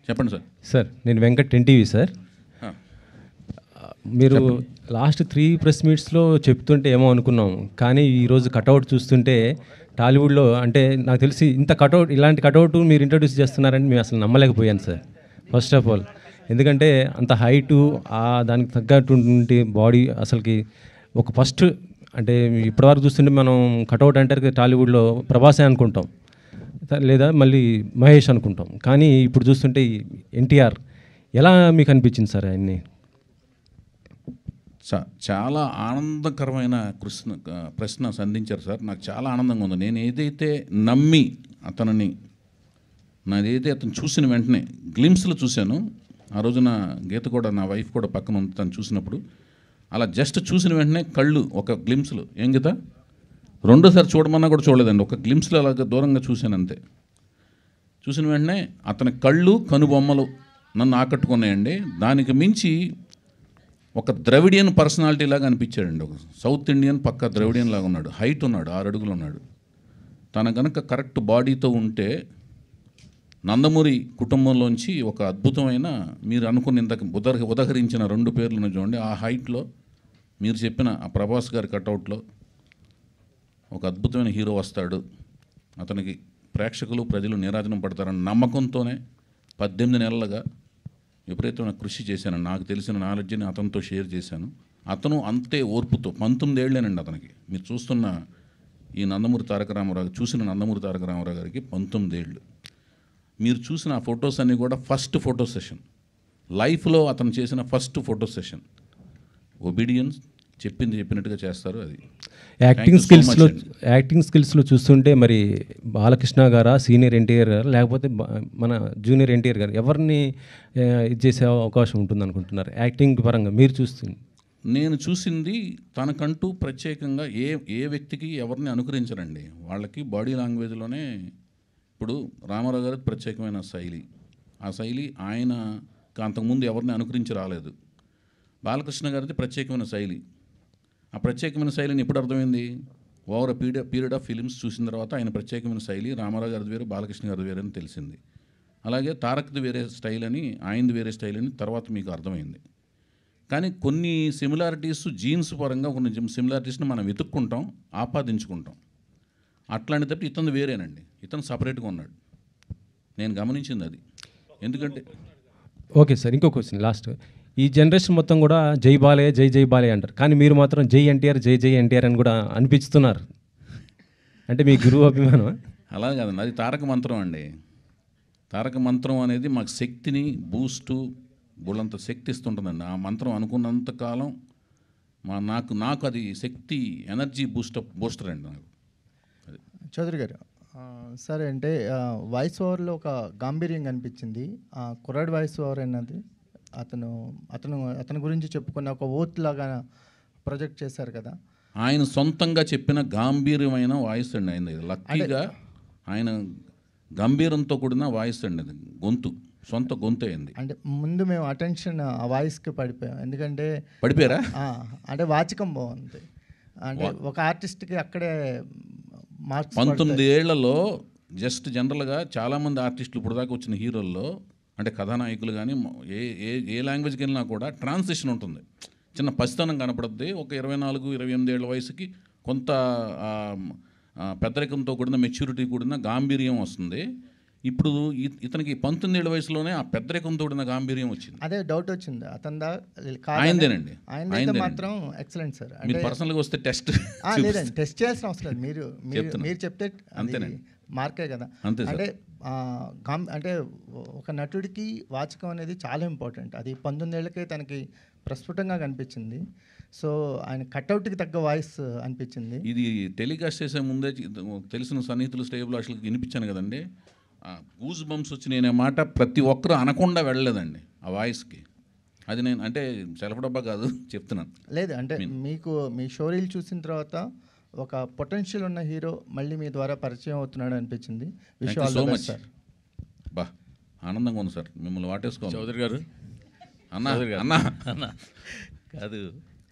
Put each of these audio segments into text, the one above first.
చెప్పండి sir sir నేను Venkat NTV sir ఆ, మీరు లాస్ట్ త్రీ ప్రెస్ మీట్స్లో చెప్తుంటే ఏమో అనుకున్నాం కానీ ఈరోజు కటౌట్ చూస్తుంటే టాలీవుడ్లో అంటే నాకు తెలిసి ఇంత కటౌట్ ఇలాంటి కటౌట్ మీరు ఇంట్రడ్యూస్ చేస్తున్నారని మేము అసలు నమ్మలేకపోయాను సార్ ఫస్ట్ ఆఫ్ ఆల్ ఎందుకంటే అంత హైటు ఆ దానికి తగ్గటువంటి బాడీ అసలుకి ఒక ఫస్ట్ అంటే ఇప్పటివరకు చూస్తుంటే మనం కటౌట్ అంటే టాలీవుడ్లో ప్రభాసే అనుకుంటాం త- లేదా మళ్ళీ మహేష్ అనుకుంటాం కానీ ఇప్పుడు చూస్తుంటే ఎన్టీఆర్ ఎలా మీకు అనిపించింది సార్ ఆయన్ని చా- చాలా ఆనందకరమైన ప్రశ్న ప్రశ్న సంధించారు సార్ నాకు చాలా ఆనందంగా ఉంది నేను ఏదైతే నమ్మి అతనిని నాదైతే అతను చూసిన వెంటనే గ్లిమ్స్లో చూశాను ఆ రోజున గీత కూడా నా వైఫ్ కూడా పక్కన ఉంది తను చూసినప్పుడు అలా జస్ట్ చూసిన వెంటనే కళ్ళు ఒక గ్లిమ్స్లో ఏం గీత రెండోసారి చూడమన్నా కూడా చూడలేదండి ఒక గ్లిమ్స్లో అలాగ దూరంగా చూశాను అంతే చూసిన వెంటనే అతని కళ్ళు కనుబొమ్మలు నన్ను ఆకట్టుకున్నాయండి దానికి మించి ఒక ద్రవిడియన్ పర్సనాలిటీ లాగా అనిపించాడండి ఒక సౌత్ ఇండియన్ పక్క ద్రవిడియన్ లాగా ఉన్నాడు హైట్ ఉన్నాడు ఆరు అడుగులు ఉన్నాడు తన గనక కరెక్ట్ బాడీతో ఉంటే నందమూరి కుటుంబంలోంచి ఒక అద్భుతమైన మీరు అనుకున్న ఇంతకు ఉదహ ఉదహరించిన రెండు పేర్లను చూడండి ఆ హైట్లో మీరు చెప్పిన ఆ ప్రభాస్ గారి కటౌట్లో ఒక అద్భుతమైన హీరో వస్తాడు అతనికి ప్రేక్షకులు ప్రజలు నీరాజనం పడతారన్న నమ్మకంతోనే పద్దెనిమిది నెలలుగా విపరీతమైన కృషి చేశాను నాకు తెలిసిన నాలెడ్జ్ని అతనితో షేర్ చేశాను అతను అంతే ఓర్పుతో పంతొమ్మిది ఏళ్ళేనండి అతనికి మీరు చూస్తున్న ఈ నందమూరి తారక రామారావు చూసిన నందమూరి తారక రామారావు గారికి పంతొమ్మిది ఏళ్ళు మీరు చూసిన ఆ ఫొటోస్ అన్నీ కూడా ఫస్ట్ ఫోటో సెషన్ లైఫ్లో అతను చేసిన ఫస్ట్ ఫోటో సెషన్ ఒబీడియన్స్ చెప్పింది చెప్పినట్టుగా చేస్తారు అది యాక్టింగ్ so స్కిల్స్లో much యాక్టింగ్ స్కిల్స్లో చూస్తుంటే మరి బాలకృష్ణ గారా సీనియర్ ఎన్టీఆర్ గారు లేకపోతే బ- మన జూనియర్ ఎన్టీఆర్ గారు ఎవరిని ఆ, ఇది చేసే అవకాశం ఉంటుంది అనుకుంటున్నారు యాక్టింగ్ పరంగా మీరు చూస్తుంది నేను చూసింది తనకంటూ ప్రత్యేకంగా ఏ ఏ వ్యక్తికి ఎవరిని అనుకరించరండి వాళ్ళకి బాడీ లాంగ్వేజ్లోనే ఇప్పుడు రామారావు గారి ప్రత్యేకమైన శైలి ఆ శైలి ఆయన అంతకుముందు ఎవరిని అనుకరించి రాలేదు బాలకృష్ణ గారిది ప్రత్యేకమైన శైలి ఆ ప్రత్యేకమైన శైలిని ఎప్పుడు అర్థమైంది over period period of films చూసిన తర్వాత ఆయన ప్రత్యేకమైన శైలి రామారావు గారిది వేరు బాలకృష్ణ గారిది వేరే అని తెలిసింది అలాగే తారక్ది వేరే స్టైల్ అని ఆయనది వేరే స్టైల్ అని తర్వాత మీకు అర్థమైంది కానీ కొన్ని సిమిలారిటీస్ జీన్స్ పరంగా కొన్ని సిమిలారిటీస్ని మనం వెతుక్కుంటాం ఆపాదించుకుంటాం అట్లాంటి తప్ప ఇతను వేరేనండి ఇతను సపరేట్గా ఉన్నాడు నేను గమనించింది అది ఎందుకంటే ఓకే సార్ ఇంకో క్వశ్చన్ లాస్ట్ ఈ జనరేషన్ మొత్తం కూడా జై బాలయ్య జై జై బాలయ్య అంటారు కానీ మీరు మాత్రం జై ఎన్టీఆర్ జై జై ఎన్టీఆర్ అని కూడా అనిపిస్తున్నారు అంటే మీ గురువు అభిమానం అలా కాదండి అది తారక మంత్రం అండి తారక మంత్రం అనేది మాకు శక్తిని బూస్టు బుళ్ళంత శక్తి ఇస్తుంటుందండి ఆ మంత్రం అనుకున్నంత కాలం మా నాకు నాకు అది శక్తి ఎనర్జీ బూస్టప్ బూస్టర్ అండి నాకు అది చౌదరి గారు ఆ, సరే అంటే ఆ, వాయిస్ ఓవర్లో ఒక గాంభీర్యం కనిపించింది ఆ, కుర్రాడి వాయిస్ ఓవర్ అన్నది అతను అతను అతని గురించి చెప్పుకున్న ఒక ఓత్ లాగా ప్రొజెక్ట్ చేశారు కదా ఆయన సొంతంగా చెప్పిన గాంభీర్యమైన వాయిస్ అండి ఆయన లక్కీగా ఆయన గంభీరంతో కూడిన వాయిస్ అండి అది గొంతు సొంత గొంతే అయింది అంటే ముందు మేము అటెన్షన్ ఆ వాయిస్కి పడిపోయాం ఎందుకంటే పడిపోయారా ఆ, అంటే వాచకం బాగుంది అంటే ఒక ఆర్టిస్ట్కి అక్కడే మార్క్స్ పంతొమ్మిది ఏళ్లలో జస్ట్ జనరల్గా చాలామంది ఆర్టిస్టులు ఇప్పుడు దాకా వచ్చిన హీరోల్లో అంటే కథానాయకులు కానీ ఏ ఏ ఏ లాంగ్వేజ్కి వెళ్ళినా కూడా ట్రాన్సిషన్ ఉంటుంది చిన్న పసితనం కనపడుద్ది ఒక ఇరవై నాలుగు ఇరవై ఎనిమిది ఏళ్ళ వయసుకి కొంత ఆ, ఆ, పెద్దరికంతో కూడిన మెచ్యూరిటీ కూడిన గాంభీర్యం వస్తుంది ఇప్పుడు ఇ- ఇతనికి పంతొమ్మిది ఏళ్ళ వయసులోనే ఆ పెద్దరికంతో కూడిన గాంభీర్యం వచ్చింది అదే డౌట్ వచ్చింది అతనిదా ఆయనదేనండి. ఆయనదైతే ఆయనదేనండి. మాత్రం ఎక్సలెంట్ సార్ మీరు అంటే పర్సనల్గా వస్తే టెస్ట్ ఆ, లేదండి టెస్ట్ చేయాల్సిన అవసరం లేదు మీరు మీరు చెప్తున్నా. మీరు చెప్తే అది అంతేనండి. మార్కే కదా అంతే సార్. అంటే ఆ, గాం అంటే ఒక నటుడికి వాచకం అనేది చాలా ఇంపార్టెంట్ అది పంతొమ్మిది ఏళ్ళకే తనకి ప్రస్ఫుటంగా కనిపించింది సో ఆయన కట్అవుట్కి తగ్గ వాయిస్ అనిపించింది ఇది టెలికాస్ట్ చేసే ముందే చి- తెలిసిన సన్నిహితులు స్టేబుల్ అసలు వినిపించాను కదండి గూజ్ బంప్స్ వచ్చి నేనే మాట ప్రతి ఒక్కరు అనకుండా వెళ్ళలేదండి ఆ వాయిస్కి అది నేను అంటే సెలవు డబ్బా కాదు చెప్తున్నాను లేదు అంటే మీకు మీ షోరీలు చూసిన తర్వాత ఒక పొటెన్షియల్ ఉన్న హీరో మళ్ళీ మీ ద్వారా పరిచయం అవుతున్నాడు అనిపించింది wish thank you all so the much best sir బా ఆనందంగా ఉంది సార్ మిమ్మల్ని వాటేసుకోవాలి చౌదరి గారు అన్నా చౌదరి గారు. అన్నా అన్న కాదు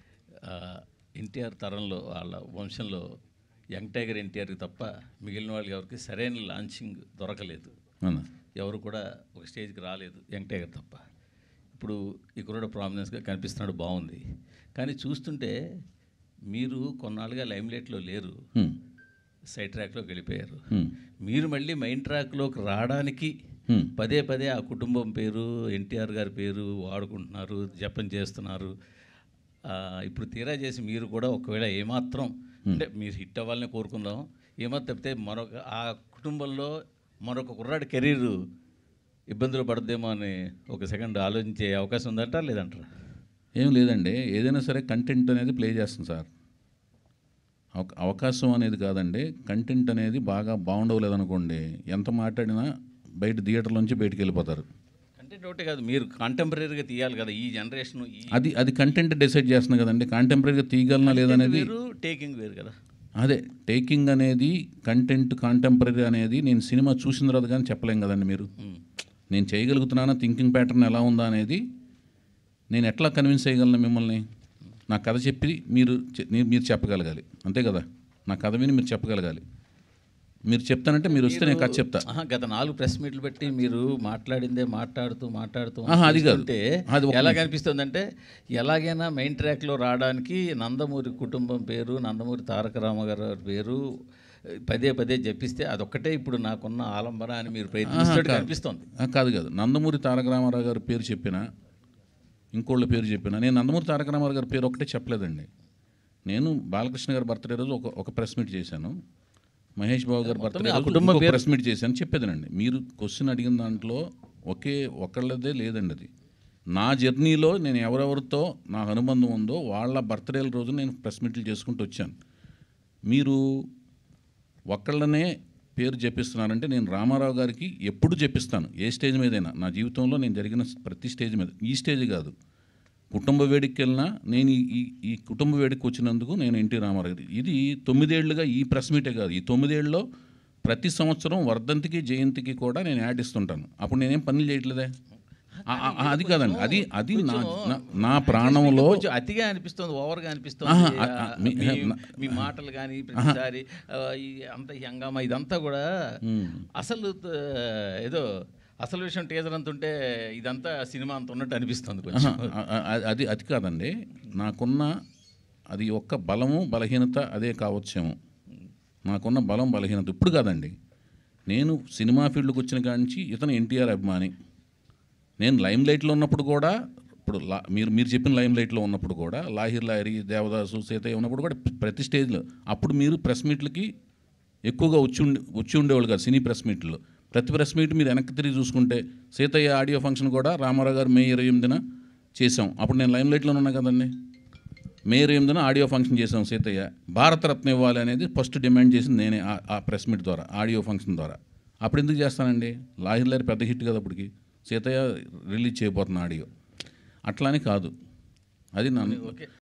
ఎన్టీఆర్ తరంలో వాళ్ళ వంశంలో యంగ్ టైగర్ ఎన్టీఆర్కి తప్ప మిగిలిన వాళ్ళకి ఎవరికి సరైన లాంచింగ్ దొరకలేదు అన్నా ఎవరు కూడా ఒక స్టేజ్కి రాలేదు వెంకటేగర్ తప్ప ఇప్పుడు ఈ కుర్రాడు ప్రామినెన్స్గా కనిపిస్తున్నాడు బాగుంది కానీ చూస్తుంటే మీరు కొన్నాళ్ళుగా లైమ్లైట్లో లేరు హ్మ్. సైడ్ ట్రాక్లోకి వెళ్ళిపోయారు హ్మ్. మీరు మళ్ళీ మెయిన్ ట్రాక్లోకి రావడానికి హ్మ్. పదే పదే ఆ కుటుంబం పేరు ఎన్టీఆర్ గారి పేరు వాడుకుంటున్నారు జపం చేస్తున్నారు ఆ, ఇప్పుడు తీరా చేసి మీరు కూడా ఒకవేళ ఏమాత్రం అంటే మీరు హిట్ అవ్వాలని కోరుకుందాం ఏమాత్రం తప్పితే మరొక ఆ కుటుంబంలో మరొక కుర్రాడి కెరీర్ ఇబ్బందులు పడదేమో అని ఒక సెకండ్ ఆలోచించే అవకాశం ఉందంటారా లేదంటారా ఏం లేదండి ఏదైనా సరే కంటెంట్ అనేది ప్లే చేస్తుంది సార్ అవక- అవకాశం అనేది కాదండి కంటెంట్ అనేది బాగా బాగుండవలేదనుకోండి ఎంత మాట్లాడినా బయట థియేటర్లోంచి బయటికి వెళ్ళిపోతారు కంటెంట్ ఒకటే కాదు మీరు కాంటెంపరీగా తీయాలి కదా ఈ జనరేషన్ ఈ అది అది కంటెంట్ డిసైడ్ చేస్తుంది కదండి కాంటెంపరీగా తీయగలనా లేదనేది వేరు టేకింగ్ వేరు కదా అదే టేకింగ్ అనేది కంటెంట్ కాంటెంపరీ అనేది నేను సినిమా చూసిన తర్వాత కానీ చెప్పలేం కదండి మీరు మ్మ్. నేను చేయగలుగుతున్నానా థింకింగ్ ప్యాటర్న్ ఎలా ఉందా అనేది నేను ఎట్లా కన్విన్స్ చేయగలను మిమ్మల్ని నా కథ చెప్పి మీరు చె- మీరు- మీరు చెప్పగలగాలి అంతే కదా నా కథ విని మీరు చెప్పగలగాలి మీరు చెప్తానంటే మీరు వస్తే నేను కథ చెప్తా ఆహా, గత నాలుగు ప్రెస్ మీట్లు పెట్టి మీరు మాట్లాడిందే మాట్లాడుతూ మాట్లాడుతూ ఆహా, అది కాదు. చూస్తుంటే అది ఒక ఎలా కనిపిస్తుంది అంటే ఎలాగైనా మెయిన్ ట్రాక్లో రావడానికి నందమూరి కుటుంబం పేరు నందమూరి తారక రామగారు పేరు పదే పదే జపిస్తే అదొక్కటే ఇప్పుడు నాకున్న ఆలంబన అని మీరు ప్రయత్నిస్తున్నట్టు కనిపిస్తుంది ఆ, కాదు కాదు నందమూరి తారక రామారావు గారి పేరు చెప్పిన ఇంకోళ్ళ పేరు చెప్పిన నేను నందమూరి తారక రామారావు గారి పేరు ఒకటే చెప్పలేదండి నేను బాలకృష్ణ గారి బర్త్డే రోజు ఒక ఒక ప్రెస్ మీట్ చేశాను మహేష్ బాబు గారి బర్త్డే ఆ రోజు కుటుంబం ఇంకో ప్రెస్ మీట్ చేశాను చెప్పేదేనండి మీరు క్వశ్చన్ అడిగిన దాంట్లో ఒకే ఒకళ్ళదే లేదండి అది నా జర్నీలో నేను ఎవరెవరితో నాకు అనుబంధం ఉందో వాళ్ళ బర్త్డేల రోజు నేను ప్రెస్ మీట్లు చేసుకుంటూ వచ్చాను మీరు ఒక్కళ్ళనే పేరు చెప్పిస్తున్నారంటే నేను రామారావు గారికి ఎప్పుడు చెప్పిస్తాను ఏ స్టేజ్ మీదైనా నా జీవితంలో నేను జరిగిన ప్రతి స్టేజ్ మీద ఈ స్టేజ్ కాదు కుటుంబ వేడికి వెళ్ళినా నేను ఈ- ఈ ఈ కుటుంబ వేడికి వచ్చినందుకు నేను ఎన్టీ రామారావు గారి ఇది తొమ్మిదేళ్లుగా ఈ ప్రెస్ మీటే కాదు ఈ తొమ్మిదేళ్ళలో ప్రతి సంవత్సరం వర్ధంతికి జయంతికి కూడా నేను యాడ్ ఇస్తుంటాను అప్పుడు నేనేం పనులు చేయట్లేదే ఆ- ఆ- ఆ- అది కాదండి అది అది నా నా- నా ప్రాణంలో కొంచెం అతిగా అనిపిస్తుంది ఓవర్గా అనిపిస్తుంది ఆహా, ఆ, ఆ, మీ- మీ- నా- మీ మాటలు కానీ ప్రతిసారి ఆ, ఈ అంత ఈ హంగామా ఇదంతా కూడా అసలు త- ఏదో అసలు విషయం టీజర్ అంత ఉంటే ఇదంతా సినిమా అంత ఉన్నట్టు అనిపిస్తుంది కొంచెం ఆహా, ఆ- ఆ- అది అది కాదండి నాకున్న అది ఒక్క బలము బలహీనత అదే కావచ్చేమో నాకున్న బలం బలహీనత ఇప్పుడు కాదండి నేను సినిమా ఫీల్డ్కి వచ్చిన కాడి నుంచి ఇతను ఎన్టీఆర్ అభిమాని నేను లైమ్ లైట్లో ఉన్నప్పుడు కూడా ఇప్పుడు లా మీరు మీరు చెప్పిన లైమ్ లైట్లో ఉన్నప్పుడు కూడా లాహిర్ లాహిరి దేవదాసు సీతయ్య ఉన్నప్పుడు కూడా ప్రతి స్టేజ్లో అప్పుడు మీరు ప్రెస్ మీట్లకి ఎక్కువగా వచ్చి ఉండి వచ్చి ఉండేవాళ్ళు కాదు సినీ ప్రెస్ మీట్లో ప్రతి ప్రెస్ మీట్ మీరు వెనక్కి తిరిగి చూసుకుంటే సీతయ్య ఆడియో ఫంక్షన్ కూడా రామారావు గారు మే ఇరవై ఎనిమిదిన చేసాం అప్పుడు నేను లైమ్ లైట్లో ఉన్నా కదండి మే ఇరవై ఎనిమిదిన ఆడియో ఫంక్షన్ చేసాం సీతయ్య భారతరత్న ఇవ్వాలి అనేది ఫస్ట్ డిమాండ్ చేసింది నేనే ఆ- ఆ ప్రెస్ మీట్ ద్వారా ఆడియో ఫంక్షన్ ద్వారా అప్పుడు ఎందుకు చేస్తానండి లాహిర్ లాహిర్ పెద్ద హిట్ కదా అప్పటికి సీతయ్య రిలీజ్ చేయబోతున్న ఆడియో అట్లానే కాదు అది నన్ను